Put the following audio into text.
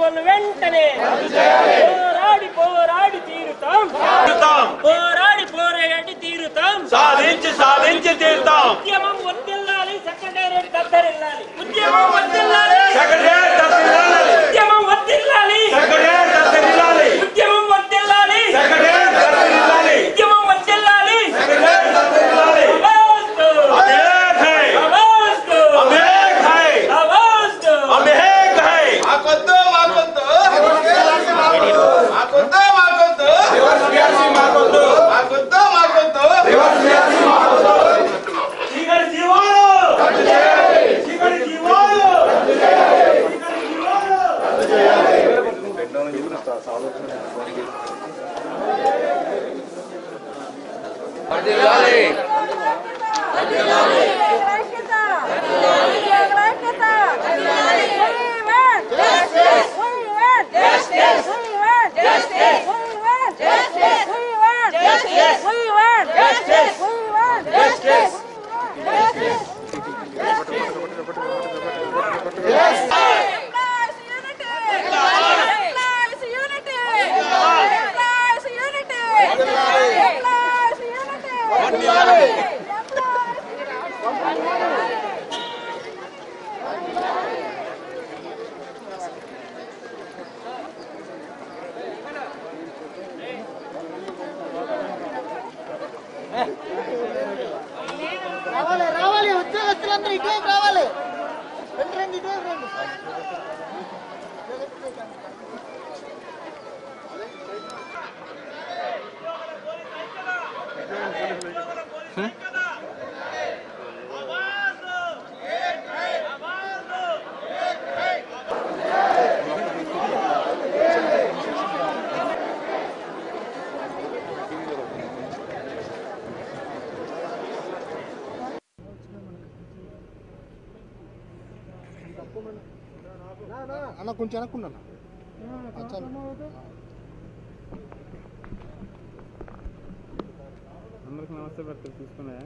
జీవోలు వెంటనే పోరాడి పోరాడి తీరుతాం తీరుతాం. పోరాడి పోరాడి తీరుతాం సాధించి సాధించి తీరుతాం ఉద్యమం వర్దిల్లాలి సెక్రటేరియట్ దద్దరిల్లాలి ఉద్యమం వర్దిల్లాలి సెక్రటేరియట్ దర్శిల్లాలి ఉద్యమం వర్దిల్లాలి సెక్రటేరియట్ దర్శిల్లాలి ఉద్యమం వర్దిల్లాలి సెక్రటేరియట్ దర్శిల్లాలి ఉద్యమం వర్దిల్లాలి సెక్రటేరియట్ దర్శిల్లాలి అవాస్తు हम एक है అవాస్తు हम एक है అవాస్తు हम एक है మాకొద్దు మాకొద్దు మాకొద్దు మాకొద్దు మాకొద్దు మాకొద్దు మాకొద్దు చీకటి జీవాలు చీకటి జీవాలు చీకటి జీవాలు రావాలి రావాలి ఉద్యోగస్తులందరూ ఇటువైపు రావాలి రండి రండి ఇటువైపు రండి అన్న కొంచెం వెనక్కున్నా అందరికి నమస్తే భర్తలు తీసుకున్నాయా